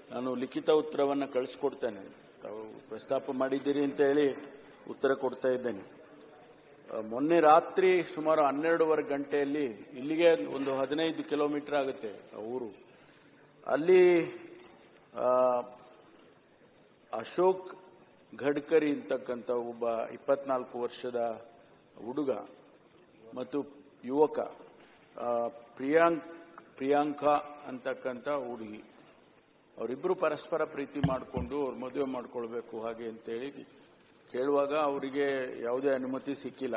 ನಾನು ಲಿಖಿತ ಉತ್ತರವನ್ನು ಕಳಿಸ್ಕೊಡ್ತೇನೆ ತಾವು ಪ್ರಸ್ತಾಪ ಮಾಡಿದ್ದೀರಿ ಅಂತ ಹೇಳಿ ಉತ್ತರ ಕೊಡ್ತಾ ಇದ್ದೇನೆ ಆ, ಮೊನ್ನೆ ರಾತ್ರಿ ಸುಮಾರು ಹನ್ನೆರಡೂವರೆ ಗಂಟೆಯಲ್ಲಿ ಇಲ್ಲಿಗೆ ಒಂದು ಹದಿನೈದು ಕಿಲೋಮೀಟರ್ ಆಗುತ್ತೆ ಆ ಊರು ಅಲ್ಲಿ ಆ, ಅಶೋಕ್ ಗಡ್ಕರಿ ಅಂತಕ್ಕಂಥ ಒಬ್ಬ ಇಪ್ಪತ್ನಾಲ್ಕು ವರ್ಷದ ಹುಡುಗ ಮತ್ತು ಯುವಕ ಆ, ಪ್ರಿಯಾಂಕ್ ಪ್ರಿಯಾಂಕಾ ಅಂತಕ್ಕಂಥ ಹುಡುಗಿ ಅವರಿಬ್ಬರು ಪರಸ್ಪರ ಪ್ರೀತಿ ಮಾಡಿಕೊಂಡು ಅವ್ರು ಮದುವೆ ಮಾಡ್ಕೊಳ್ಬೇಕು ಹಾಗೆ ಅಂತೇಳಿ ಕೇಳುವಾಗ ಅವರಿಗೆ ಯಾವುದೇ ಅನುಮತಿ ಸಿಕ್ಕಿಲ್ಲ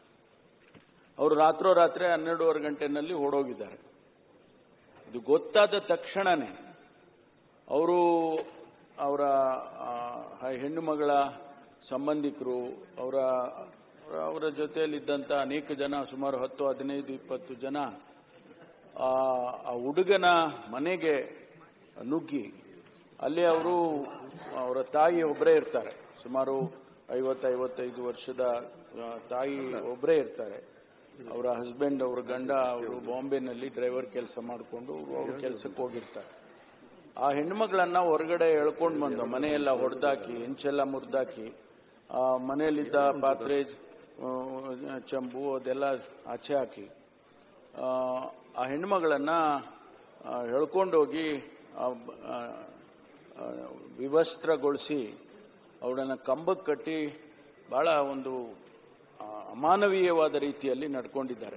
ಅವರು ರಾತ್ರೋರಾತ್ರಿ ಹನ್ನೆರಡೂವರೆ ಗಂಟೆನಲ್ಲಿ ಓಡೋಗಿದ್ದಾರೆ ಇದು ಗೊತ್ತಾದ ತಕ್ಷಣನೇ ಅವರು ಅವರ ಆ, ಹೆಣ್ಣು ಮಗಳ ಸಂಬಂಧಿಕರು ಅವರ ಅವರ ಜೊತೆಯಲ್ಲಿದ್ದಂಥ ಅನೇಕ ಜನ ಸುಮಾರು ಹತ್ತು ಹದಿನೈದು ಇಪ್ಪತ್ತು ಜನ ಆ ಆ ಹುಡುಗನ ಮನೆಗೆ ನುಗ್ಗಿ ಅಲ್ಲಿ ಅವರು ಅವರ ತಾಯಿ ಒಬ್ಬರೇ ಇರ್ತಾರೆ ಸುಮಾರು ಐವತ್ತು ಐವತ್ತೈದು ವರ್ಷದ ಆ, ತಾಯಿ ಒಬ್ಬರೇ ಇರ್ತಾರೆ ಅವರ ಹಸ್ಬೆಂಡ್ ಅವರ ಗಂಡ ಅವರು ಬಾಂಬೆನಲ್ಲಿ ಡ್ರೈವರ್ ಕೆಲಸ ಮಾಡಿಕೊಂಡು ಅವರು ಕೆಲಸಕ್ಕೆ ಹೋಗಿರ್ತಾರೆ ಆ ಹೆಣ್ಮಗಳನ್ನ ಹೊರಗಡೆ ಎಳ್ಕೊಂಡು ಬಂದು ಮನೆಯೆಲ್ಲ ಹೊಡೆದಾಕಿ ಹೆಂಚೆಲ್ಲ ಮುರಿದಾಕಿ ಆ ಮನೆಯಲ್ಲಿದ್ದ ಪಾತ್ರೆ ಆ, ಚಂಬು ಅದೆಲ್ಲ ಆಚೆ ಹಾಕಿ ಆ, ಆ ಹೆಣ್ಮಗಳನ್ನ ಆ, ಎಳ್ಕೊಂಡೋಗಿ ಆ, ಆ, ಆ, ವಿವಸ್ತ್ರಗೊಳಿಸಿ ಅವಳನ್ನ ಕಂಬಕ್ಕೆ ಕಟ್ಟಿ ಬಹಳ ಒಂದು ಆ, ಅಮಾನವೀಯವಾದ ರೀತಿಯಲ್ಲಿ ನಡ್ಕೊಂಡಿದ್ದಾರೆ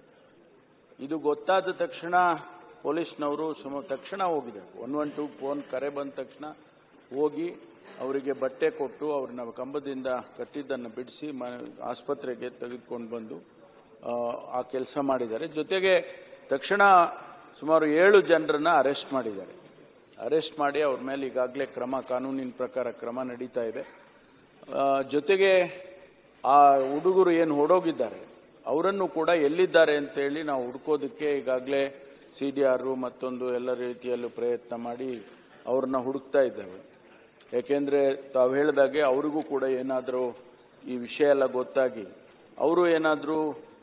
ಇದು ಗೊತ್ತಾದ ತಕ್ಷಣ ಪೊಲೀಸ್ನವರು ಸುಮ ತಕ್ಷಣ ಹೋಗಿದ್ದಾರೆ ಒನ್ ಒನ್ ಟು ಫೋನ್ ಕರೆ ಬಂದ ತಕ್ಷಣ ಹೋಗಿ ಅವರಿಗೆ ಬಟ್ಟೆ ಕೊಟ್ಟು ಅವ್ರನ್ನ ಕಂಬದಿಂದ ಕಟ್ಟಿದ್ದನ್ನು ಬಿಡಿಸಿ ಮ ಆಸ್ಪತ್ರೆಗೆ ತೆಗೆದುಕೊಂಡು ಬಂದು ಆ, ಆ ಕೆಲಸ ಮಾಡಿದ್ದಾರೆ ಜೊತೆಗೆ ತಕ್ಷಣ ಸುಮಾರು ಏಳು ಜನರನ್ನ ಅರೆಸ್ಟ್ ಮಾಡಿದ್ದಾರೆ ಅರೆಸ್ಟ್ ಮಾಡಿ ಅವ್ರ ಮೇಲೆ ಈಗಾಗಲೇ ಕ್ರಮ ಕಾನೂನಿನ ಪ್ರಕಾರ ಕ್ರಮ ನಡೀತಾ ಇದೆ ಆ, ಜೊತೆಗೆ ಆ ಹುಡುಗರು ಏನು ಹೊಡೋಗಿದ್ದಾರೆ ಅವರನ್ನು ಕೂಡ ಎಲ್ಲಿದ್ದಾರೆ ಅಂತೇಳಿ ನಾವು ಹುಡುಕೋದಕ್ಕೆ ಈಗಾಗಲೇ ಸಿ ಡಿ ಆರ್ ಮತ್ತೊಂದು ಎಲ್ಲ ರೀತಿಯಲ್ಲೂ ಪ್ರಯತ್ನ ಮಾಡಿ ಅವ್ರನ್ನ ಹುಡುಕ್ತಾ ಇದ್ದೇವೆ ಯಾಕೆಂದ್ರೆ ತಾವು ಹೇಳಿದಾಗೆ ಅವರಿಗೂ ಕೂಡ ಏನಾದರೂ ಈ ವಿಷಯ ಎಲ್ಲ ಗೊತ್ತಾಗಿ ಅವರು ಏನಾದರೂ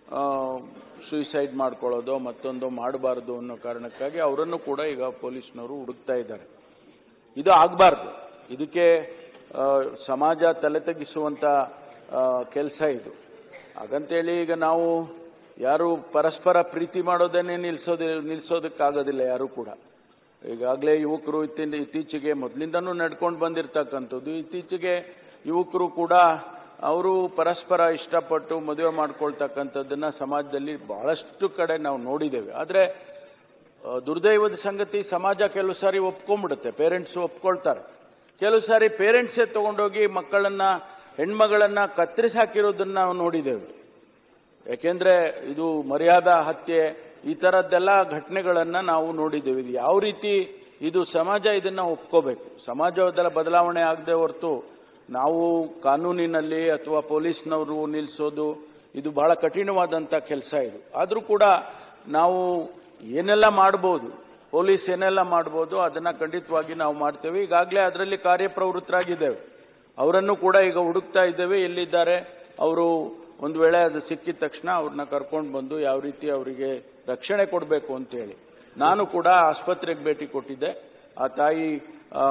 ಸೂಸೈಡ್ ಮಾಡ್ಕೊಳ್ಳೋದೋ ಮತ್ತೊಂದೋ ಮಾಡಬಾರ್ದು ಅನ್ನೋ ಕಾರಣಕ್ಕಾಗಿ ಅವರನ್ನು ಕೂಡ ಈಗ ಪೊಲೀಸ್ನವರು ಹುಡುಕ್ತಾ ಇದ್ದಾರೆ ಇದು ಆಗಬಾರ್ದು ಇದಕ್ಕೆ ಆ, ಸಮಾಜ ತಲೆ ತಗ್ಗಿಸುವಂತ ಕೆಲಸ ಇದು ಹಾಗಂತೇಳಿ ಈಗ ನಾವು ಯಾರು ಪರಸ್ಪರ ಪ್ರೀತಿ ಮಾಡೋದನ್ನೇ ನಿಲ್ಸೋದು ನಿಲ್ಸೋದಕ್ಕಾಗೋದಿಲ್ಲ ಯಾರು ಕೂಡ ಈಗಾಗಲೇ ಯುವಕರು ಇತ್ತಿನ ಇತ್ತೀಚೆಗೆ ಮೊದಲಿಂದನೂ ನಡ್ಕೊಂಡು ಬಂದಿರತಕ್ಕಂಥದ್ದು ಇತ್ತೀಚೆಗೆ ಯುವಕರು ಕೂಡ ಅವರು ಪರಸ್ಪರ ಇಷ್ಟಪಟ್ಟು ಮದುವೆ ಮಾಡ್ಕೊಳ್ತಕ್ಕಂಥದ್ದನ್ನ ಸಮಾಜದಲ್ಲಿ ಬಹಳಷ್ಟು ಕಡೆ ನಾವು ನೋಡಿದ್ದೇವೆ ಆದರೆ ಆ, ದುರ್ದೈವದ ಸಂಗತಿ ಸಮಾಜ ಕೆಲವು ಸಾರಿ ಒಪ್ಕೊಂಡ್ಬಿಡುತ್ತೆ ಪೇರೆಂಟ್ಸ್ ಒಪ್ಕೊಳ್ತಾರೆ ಕೆಲವು ಸಾರಿ ಪೇರೆಂಟ್ಸೇ ತಗೊಂಡೋಗಿ ಮಕ್ಕಳನ್ನ ಹೆಣ್ಮಗಳನ್ನ ಕತ್ತರಿಸಿ ಹಾಕಿರೋದನ್ನ ನಾವು ನೋಡಿದ್ದೇವೆ ಯಾಕೆಂದ್ರೆ ಇದು ಮರ್ಯಾದಾ ಹತ್ಯೆ ಈ ತರದ್ದೆಲ್ಲ ಘಟನೆಗಳನ್ನ ನಾವು ನೋಡಿದ್ದೇವೆ ಇದು ಯಾವ ರೀತಿ ಇದು ಸಮಾಜ ಇದನ್ನ ಒಪ್ಕೋಬೇಕು ಸಮಾಜದಲ್ಲ ಬದಲಾವಣೆ ಆಗದೆ ಹೊರತು ನಾವು ಕಾನೂನಿನಲ್ಲಿ ಅಥವಾ ಪೊಲೀಸ್ನವರು ನಿಲ್ಲಿಸೋದು ಇದು ಬಹಳ ಕಠಿಣವಾದಂಥ ಕೆಲಸ ಇದು ಆದರೂ ಕೂಡ ನಾವು ಏನೆಲ್ಲ ಮಾಡ್ಬೋದು ಪೊಲೀಸ್ ಏನೆಲ್ಲ ಮಾಡ್ಬೋದು ಅದನ್ನ ಖಂಡಿತವಾಗಿ ನಾವು ಮಾಡ್ತೇವೆ ಈಗಾಗಲೇ ಅದರಲ್ಲಿ ಕಾರ್ಯಪ್ರವೃತ್ತರಾಗಿದ್ದೇವೆ ಅವರನ್ನು ಕೂಡ ಈಗ ಹುಡುಕ್ತಾ ಇದ್ದೇವೆ ಎಲ್ಲಿದ್ದಾರೆ ಅವರು ಒಂದು ವೇಳೆ ಅದು ಸಿಕ್ಕಿದ ತಕ್ಷಣ ಅವ್ರನ್ನ ಕರ್ಕೊಂಡು ಬಂದು ಯಾವ ರೀತಿ ಅವರಿಗೆ ರಕ್ಷಣೆ ಕೊಡಬೇಕು ಅಂತೇಳಿ ನಾನು ಕೂಡ ಆಸ್ಪತ್ರೆಗೆ ಭೇಟಿ ಕೊಟ್ಟಿದ್ದೆ ಆ ತಾಯಿ ಆ,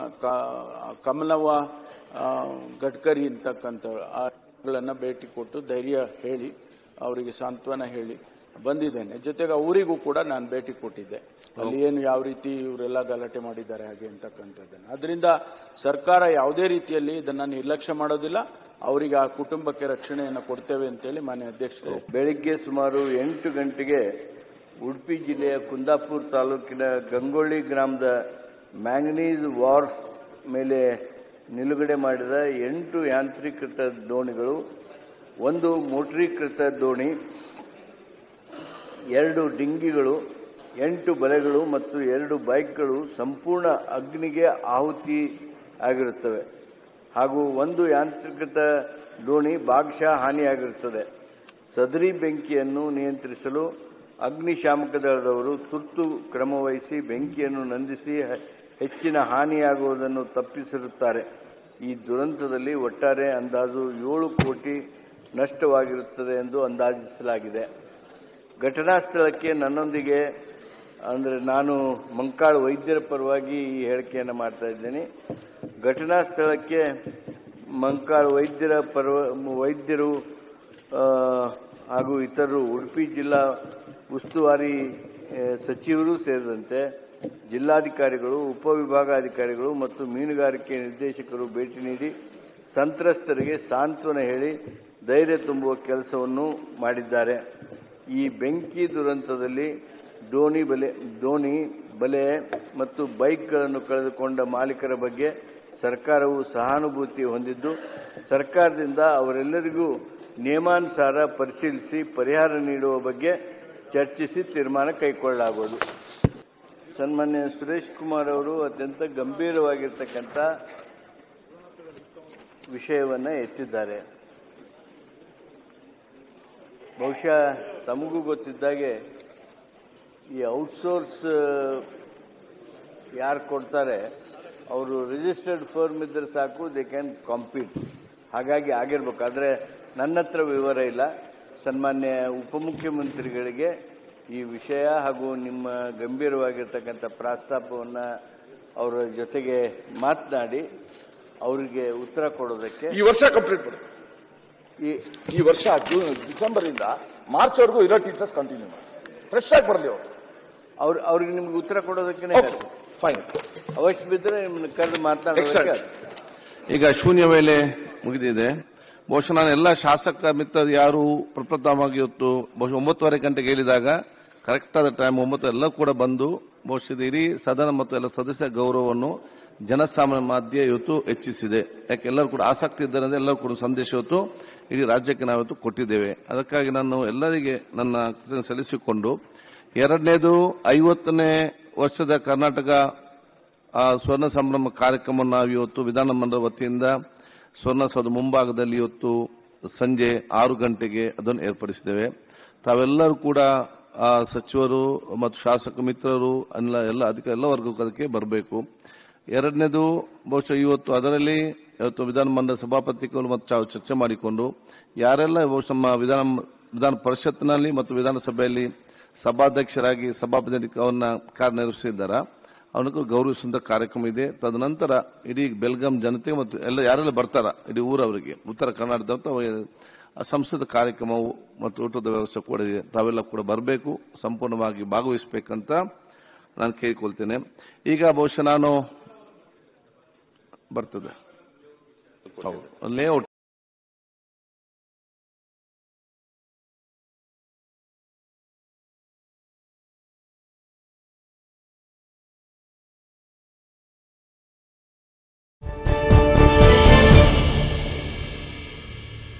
ಕ- ಕಮಲವ್ವ ಆ, ಗಡ್ಕರಿ ಅಂತಕ್ಕಂಥ ಆಗಳನ್ನ ಭೇಟಿ ಕೊಟ್ಟು ಧೈರ್ಯ ಹೇಳಿ ಅವರಿಗೆ ಸಾಂತ್ವನ ಹೇಳಿ ಬಂದಿದ್ದೇನೆ ಜೊತೆಗೆ ಅವರಿಗೂ ಕೂಡ ನಾನು ಭೇಟಿ ಕೊಟ್ಟಿದ್ದೆ ಅಲ್ಲಿ ಏನು ಯಾವ ರೀತಿ ಇವರೆಲ್ಲ ಗಲಾಟೆ ಮಾಡಿದ್ದಾರೆ ಹಾಗೆ ಅಂತಕ್ಕಂಥದ್ದನ್ನು ಅದರಿಂದ ಸರ್ಕಾರ ಯಾವುದೇ ರೀತಿಯಲ್ಲಿ ಇದನ್ನ ನಿರ್ಲಕ್ಷ್ಯ ಮಾಡೋದಿಲ್ಲ ಅವರಿಗೆ ಆ ಕುಟುಂಬಕ್ಕೆ ರಕ್ಷಣೆಯನ್ನು ಕೊಡ್ತೇವೆ ಅಂತೇಳಿ ಮಾನ್ಯ ಅಧ್ಯಕ್ಷರು ಬೆಳಿಗ್ಗೆ ಸುಮಾರು ಎಂಟು ಗಂಟೆಗೆ ಉಡುಪಿ ಜಿಲ್ಲೆಯ ಕುಂದಾಪುರ ತಾಲೂಕಿನ ಗಂಗೊಳ್ಳಿ ಗ್ರಾಮದ ಮ್ಯಾಂಗನೀಸ್ ವಾರ್ಫ್ ಮೇಲೆ ನಿಲುಗಡೆ ಮಾಡಿದ ಎಂಟು ಯಾಂತ್ರೀಕೃತ ದೋಣಿಗಳು ಒಂದು ಮೋಟರೀಕೃತ ದೋಣಿ ಎರಡು ಡಿಂಗಿಗಳು ಎಂಟು ಬಲೆಗಳು ಮತ್ತು ಎರಡು ಬೈಕ್ಗಳು ಸಂಪೂರ್ಣ ಅಗ್ನಿಗೆ ಆಹುತಿ ಆಗಿರುತ್ತವೆ ಹಾಗೂ ಒಂದು ಯಾಂತ್ರಿಕೃತ ದೋಣಿ ಭಾಗಶಃ ಹಾನಿಯಾಗಿರುತ್ತದೆ ಸದರಿ ಬೆಂಕಿಯನ್ನು ನಿಯಂತ್ರಿಸಲು ಅಗ್ನಿಶಾಮಕ ದಳದವರು ತುರ್ತು ಕ್ರಮವಹಿಸಿ ಬೆಂಕಿಯನ್ನು ನಂದಿಸಿ ಹೆ- ಹೆಚ್ಚಿನ ಹಾನಿಯಾಗುವುದನ್ನು ತಪ್ಪಿಸಿರುತ್ತಾರೆ ಈ ದುರಂತದಲ್ಲಿ ಒಟ್ಟಾರೆ ಅಂದಾಜು ಏಳು ಕೋಟಿ ನಷ್ಟವಾಗಿರುತ್ತದೆ ಎಂದು ಅಂದಾಜಿಸಲಾಗಿದೆ ಘಟನಾ ಸ್ಥಳಕ್ಕೆ ನನ್ನೊಂದಿಗೆ ಅಂದರೆ ನಾನು ಮಂಕಾಳು ವೈದ್ಯರ ಪರವಾಗಿ ಈ ಹೇಳಿಕೆಯನ್ನು ಮಾಡ್ತಾ ಇದ್ದೇನೆ ಘಟನಾ ಸ್ಥಳಕ್ಕೆ ಮಂಕಾಳು ವೈದ್ಯರ ಪರ್ವ ವೈದ್ಯರು ಆ, ಹಾಗೂ ಇತರರು ಉಡುಪಿ ಜಿಲ್ಲಾ ಉಸ್ತುವಾರಿ ಆ, ಸಚಿವರು ಸೇರಿದಂತೆ ಜಿಲ್ಲಾಧಿಕಾರಿಗಳು ಉಪವಿಭಾಗಾಧಿಕಾರಿಗಳು ಮತ್ತು ಮೀನುಗಾರಿಕೆ ನಿರ್ದೇಶಕರು ಭೇಟಿ ನೀಡಿ ಸಂತ್ರಸ್ತರಿಗೆ ಸಾಂತ್ವನ ಹೇಳಿ ಧೈರ್ಯ ತುಂಬುವ ಕೆಲಸವನ್ನು ಮಾಡಿದ್ದಾರೆ ಈ ಬೆಂಕಿ ದುರಂತದಲ್ಲಿ ದೋಣಿ ಬಲೆ ದೋಣಿ ಬಲೆ ಮತ್ತು ಬೈಕ್ಗಳನ್ನು ಕಳೆದುಕೊಂಡ ಮಾಲೀಕರ ಬಗ್ಗೆ ಸರ್ಕಾರವು ಸಹಾನುಭೂತಿ ಹೊಂದಿದ್ದು ಸರ್ಕಾರದಿಂದ ಅವರೆಲ್ಲರಿಗೂ ನಿಯಮಾನುಸಾರ ಪರಿಶೀಲಿಸಿ ಪರಿಹಾರ ನೀಡುವ ಬಗ್ಗೆ ಚರ್ಚಿಸಿ ತೀರ್ಮಾನ ಕೈಗೊಳ್ಳಲಾಗುವುದು ಸನ್ಮಾನ್ಯ ಸುರೇಶ್ ಕುಮಾರ್ ಅವರು ಅತ್ಯಂತ ಗಂಭೀರವಾಗಿರ್ತಕ್ಕಂಥ ವಿಷಯವನ್ನು ಎತ್ತಿದ್ದಾರೆ ಬಹುಶಃ ತಮಗೂ ಗೊತ್ತಿದ್ದಾಗೆ ಈ ಔಟ್ಸೋರ್ಸ್ ಯಾರು ಕೊಡ್ತಾರೆ ಅವರು ರಿಜಿಸ್ಟರ್ಡ್ ಫರ್ಮ್ ಇದ್ದರೆ ಸಾಕು ದೇ ಕ್ಯಾನ್ ಕಾಂಪೀಟ್ ಹಾಗಾಗಿ ಆಗಿರ್ಬೇಕು ಆದರೆ ನನ್ನ ಹತ್ರ ವಿವರ ಇಲ್ಲ ಸನ್ಮಾನ್ಯ ಉಪಮುಖ್ಯಮಂತ್ರಿಗಳಿಗೆ ಈ ವಿಷಯ ಹಾಗೂ ನಿಮ್ಮ ಗಂಭೀರವಾಗಿರ್ತಕ್ಕಂಥ ಪ್ರಸ್ತಾಪವನ್ನು ಅವರ ಜೊತೆಗೆ ಮಾತನಾಡಿ ಅವರಿಗೆ ಉತ್ತರ ಕೊಡೋದಕ್ಕೆ ಈ ವರ್ಷ ಕಂಪ್ಲೀಟ್ ಮಾಡಿ ಈ ಈ ವರ್ಷ ಜೂನ್ ಡಿಸೆಂಬರ್ ಇಂದ ಮಾರ್ಚ್ ವರೆಗೂ ಇರೋ ಟೀಚರ್ಸ್ ಕಂಟಿನ್ಯೂ ಮಾಡಿ ಫ್ರೆಶ್ ಆಗಿ ಬರಲಿ ಅವರು ಅವ್ರ ಅವ್ರಿಗೆ ನಿಮ್ಗೆ ಉತ್ತರ ಕೊಡೋದಕ್ಕೆ ಓಕೆ ಫೈನ್ ಅವಶ್ಯ ಬಿದ್ದರೆ ನಿಮ್ಮನ್ನ ಕರೆದು ಮಾತನಾಡೋದಕ್ಕೆ Excellent. ಈಗ ಶೂನ್ಯ ವೇಳೆ ಮುಗಿದಿದೆ ಬಹುಶಃ ನಾನು ಎಲ್ಲ ಶಾಸಕ ಮಿತ್ರರು ಯಾರು ಪ್ರಪ್ರಥಮವಾಗಿ ಇವತ್ತು ಬಹುಶಃ ಒಂಬತ್ತುವರೆ ಗಂಟೆಗೆ ಹೇಳಿದಾಗ ಕರೆಕ್ಟ್ ಆದ ಟೈಮ್ ಒಂಬತ್ತು ಎಲ್ಲ ಕೂಡ ಬಂದು ಬಹುಶಃ ಇದು ಇಡೀ ಸದನ ಮತ್ತು ಎಲ್ಲ ಸದಸ್ಯ ಗೌರವವನ್ನು ಜನಸಾಮಾನ್ಯ ಮಾಧ್ಯ ಇವತ್ತು ಹೆಚ್ಚಿಸಿದೆ ಯಾಕೆ ಎಲ್ಲರೂ ಕೂಡ ಆಸಕ್ತಿ ಇದ್ದಾರೆ ಅಂದ್ರೆ ಎಲ್ಲರೂ ಕೂಡ ಸಂದೇಶ ಇವತ್ತು ಇಡೀ ರಾಜ್ಯಕ್ಕೆ ನಾವು ಇವತ್ತು ಕೊಟ್ಟಿದ್ದೇವೆ ಅದಕ್ಕಾಗಿ ನಾನು ಎಲ್ಲರಿಗೆ ನನ್ನ ಕೃತಜ್ಞತೆ ಸಲ್ಲಿಸಿಕೊಂಡು ಎರಡನೇದು ಐವತ್ತನೇ ವರ್ಷದ ಕರ್ನಾಟಕ ಆ ಸ್ವರ್ಣ ಸಂಭ್ರಮ ಕಾರ್ಯಕ್ರಮವನ್ನು ನಾವು ಇವತ್ತು ವಿಧಾನಮಂಡಲ ವತಿಯಿಂದ ಸ್ವರ್ಣಸೌಧ ಮುಂಭಾಗದಲ್ಲಿ ಇವತ್ತು ಸಂಜೆ ಆರು ಗಂಟೆಗೆ ಅದನ್ನು ಏರ್ಪಡಿಸಿದ್ದೇವೆ ತಾವೆಲ್ಲರೂ ಕೂಡ ಆ ಸಚಿವರು ಮತ್ತು ಶಾಸಕ ಮಿತ್ರರು ಎಲ್ಲ ಎಲ್ಲ ಅಧಿಕ ಎಲ್ಲ ವರ್ಗಕ್ಕೂ ಅದಕ್ಕೆ ಬರಬೇಕು ಎರಡನೇದು ಬಹುಶಃ ಇವತ್ತು ಅದರಲ್ಲಿ ಇವತ್ತು ವಿಧಾನಮಂಡಲ ಸಭಾಪತಿಗಳು ಮತ್ತು ಚಾ- ಚರ್ಚೆ ಮಾಡಿಕೊಂಡು ಯಾರೆಲ್ಲ ಬಹುಶಃ ನಮ್ಮ ವಿಧಾನ ವಿಧಾನ ಪರಿಷತ್ನಲ್ಲಿ ಮತ್ತು ವಿಧಾನಸಭೆಯಲ್ಲಿ ಸಭಾಧ್ಯಕ್ಷರಾಗಿ ಸಭಾಪತಿ ಅವನ್ನ ಕಾರ್ಯನಿರ್ವಹಿಸಿದ್ದಾರ ಅವನಿಗೂ ಗೌರವಿಸುವಂತ ಕಾರ್ಯಕ್ರಮ ಇದೆ ತದನಂತರ ಇಡೀ ಬೆಲ್ಗಾಂ ಜನತೆ ಮತ್ತು ಎಲ್ಲ ಯಾರೆಲ್ಲ ಬರ್ತಾರ ಇಡೀ ಊರವರಿಗೆ ಉತ್ತರ ಕರ್ನಾಟಕದ ಸಂಸದ ಕಾರ್ಯಕ್ರಮವು ಮತ್ತು ಊಟದ ವ್ಯವಸ್ಥೆ ಕೂಡ ಇದೆ ತಾವೆಲ್ಲ ಕೂಡ ಬರಬೇಕು ಸಂಪೂರ್ಣವಾಗಿ ಭಾಗವಹಿಸಬೇಕಂತ ನಾನು ಕೇಳಿಕೊಳ್ತೇನೆ ಈಗ ಬಹುಶಃ ನಾನು ಬರ್ತದೆ ಹೌದು ಲೇಔಟ್